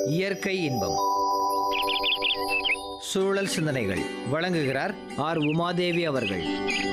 இயற்கை இன்பம் சூழல் சிந்தனைகள் வழங்குகிறார் ஆர் உமாதேவி அவர்கள்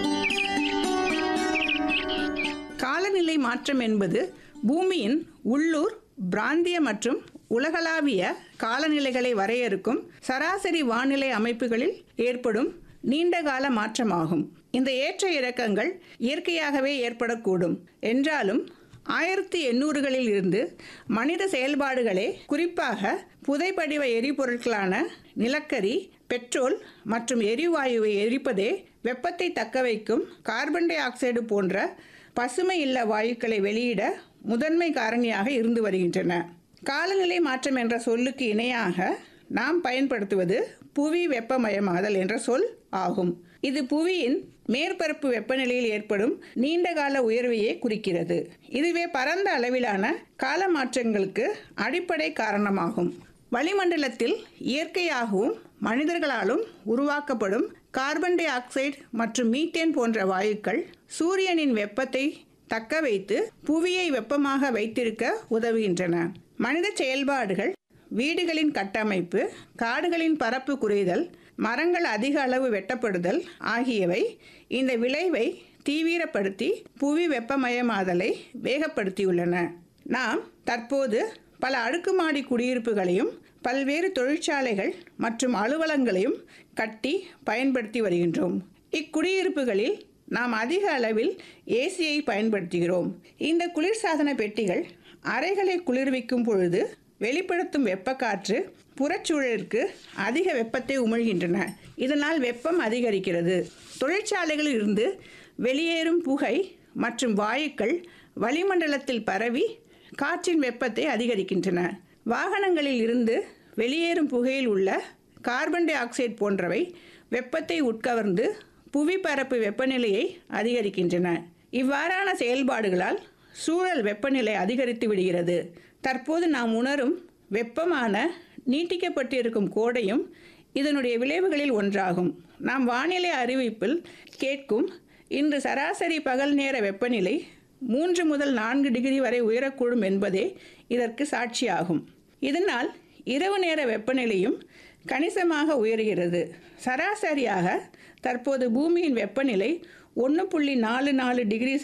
காலநிலை மாற்றம் என்பது பூமியின் உள்ளூர் பிராந்திய மற்றும் உலகளாவிய காலநிலைகளை வரையறுக்கும் சராசரி வானிலை அமைப்புகளில் ஏற்படும் நீண்டகால மாற்றமாகும் இந்த ஏற்ற இறக்கங்கள் இயற்கையாகவே ஏற்படக்கூடும் என்றாலும் ஆயிரத்தி எண்ணூறுகளில் இருந்து மனித செயல்பாடுகளே குறிப்பாக புதைப்படிவ எரிபொருட்களான நிலக்கரி பெட்ரோல் மற்றும் எரிவாயுவை எரிப்பதே வெப்பத்தை தக்கவைக்கும் கார்பன் டை ஆக்சைடு போன்ற பசுமை இல்ல வாயுக்களை வெளியிட முதன்மை காரணியாக இருந்து வருகின்றன காலநிலை மாற்றம் என்ற சொல்லுக்கு இணையாக நாம் பயன்படுத்துவது புவி வெப்பமயமாதல் என்ற சொல் ஆகும் இது புவியின் மேற்பரப்பு வெப்பநிலையில் ஏற்படும் நீண்டகால உயர்வையே குறிக்கிறது இதுவே பரந்த அளவிலான கால மாற்றங்களுக்கு அடிப்படை காரணமாகும் வளிமண்டலத்தில் இயற்கையாகவும் மனிதர்களாலும் உருவாக்கப்படும் கார்பன் டை ஆக்சைடு மற்றும் மீத்தேன் போன்ற வாயுக்கள் சூரியனின் வெப்பத்தை தக்க வைத்து புவியை வெப்பமாக வைத்திருக்க உதவுகின்றன மனித செயல்பாடுகள் வீடுகளின் கட்டமைப்பு காடுகளின் பரப்பு குறைதல் மரங்கள் அதிக அளவு வெட்டப்படுதல் ஆகியவை இந்த விளைவை தீவிரப்படுத்தி புவி வெப்பமயமாதலை வேகப்படுத்தியுள்ளன நாம் தற்போது பல அடுக்குமாடி குடியிருப்புகளையும் பல்வேறு தொழிற்சாலைகள் மற்றும் அலுவலங்களையும் கட்டி பயன்படுத்தி வருகின்றோம் இக்குடியிருப்புகளில் நாம் அதிக அளவில் ஏசியை பயன்படுத்துகிறோம் இந்த குளிர்சாதன பெட்டிகள் அறைகளை குளிர்விக்கும் பொழுது வெளிப்படுத்தும் வெப்பக்காற்று புறச்சூழலுக்கு அதிக வெப்பத்தை உமிழ்கின்றன இதனால் வெப்பம் அதிகரிக்கிறது தொழிற்சாலைகளில் இருந்து வெளியேறும் புகை மற்றும் வாயுக்கள் வளிமண்டலத்தில் பரவி காற்றின் வெப்பத்தை அதிகரிக்கின்றன வாகனங்களில் இருந்து வெளியேறும் புகையில் உள்ள கார்பன் டை ஆக்சைடு போன்றவை வெப்பத்தை உட்கவர்ந்து புவி பரப்பு வெப்பநிலையை அதிகரிக்கின்றன இவ்வாறான செயல்பாடுகளால் சூழல் வெப்பநிலை அதிகரித்து விடுகிறது தற்போது நாம் உணரும் வெப்பமான நீட்டிக்கப்பட்டிருக்கும் கோடையும் இதனுடைய விளைவுகளில் ஒன்றாகும் நாம் வானிலை அறிவிப்பில் கேட்கும் இன்று சராசரி பகல் நேர வெப்பநிலை மூன்று முதல் நான்கு டிகிரி வரை உயரக்கூடும் என்பதே இதற்கு சாட்சியாகும் இதனால் இரவு நேர வெப்பநிலையும் கணிசமாக உயர்கிறது சராசரியாக தற்போது பூமியின் வெப்பநிலை ஒன்று புள்ளி நாலு நாலு டிகிரி